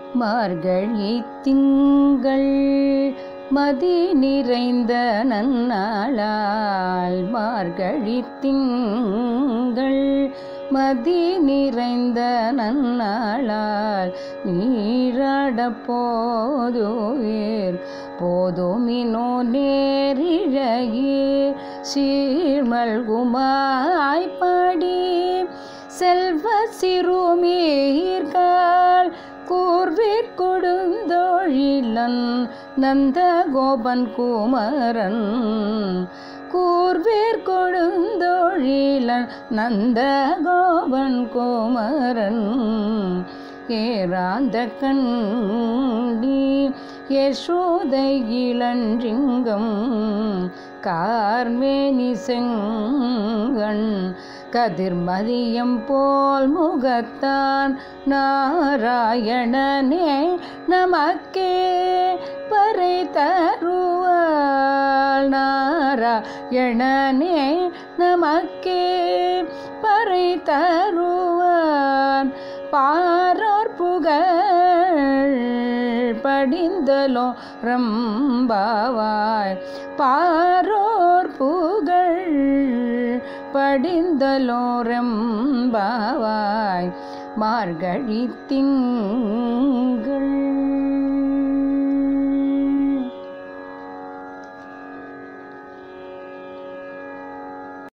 மார்கழி திங்கள் மதி நிறைந்த நன்னாளால் மார்கழி திங்கள் மதி நிறைந்த நன்னாளால் நீராட போதுவீர் போதுமினோ நேரிழையே சீர்மல்குமாய் பாடி செல்வ சிறுமீர்கள் கூர்வீர் கொடுந்தொழிலன் நந்த கோபன் குமரன் கூர்வேர் கொடுந்தொழிலன் நந்த கோபன் குமரன் ஏராந்த கண்டி யசோதை இளஞ்சிங்கம் கார்மேனி செங்கண் கதிர்மதியம் போல் முகத்தான் நாராயணனே நமக்கே பறை தருவாள் நாராயணனே நமக்கே பறை தருவான் பாரோர் புகழ் படிந்தலோ ரம்பாவாய் பாரோர் புகழ் படிந்தலோ ரம்பாவாய் மார்கழி திங்கள்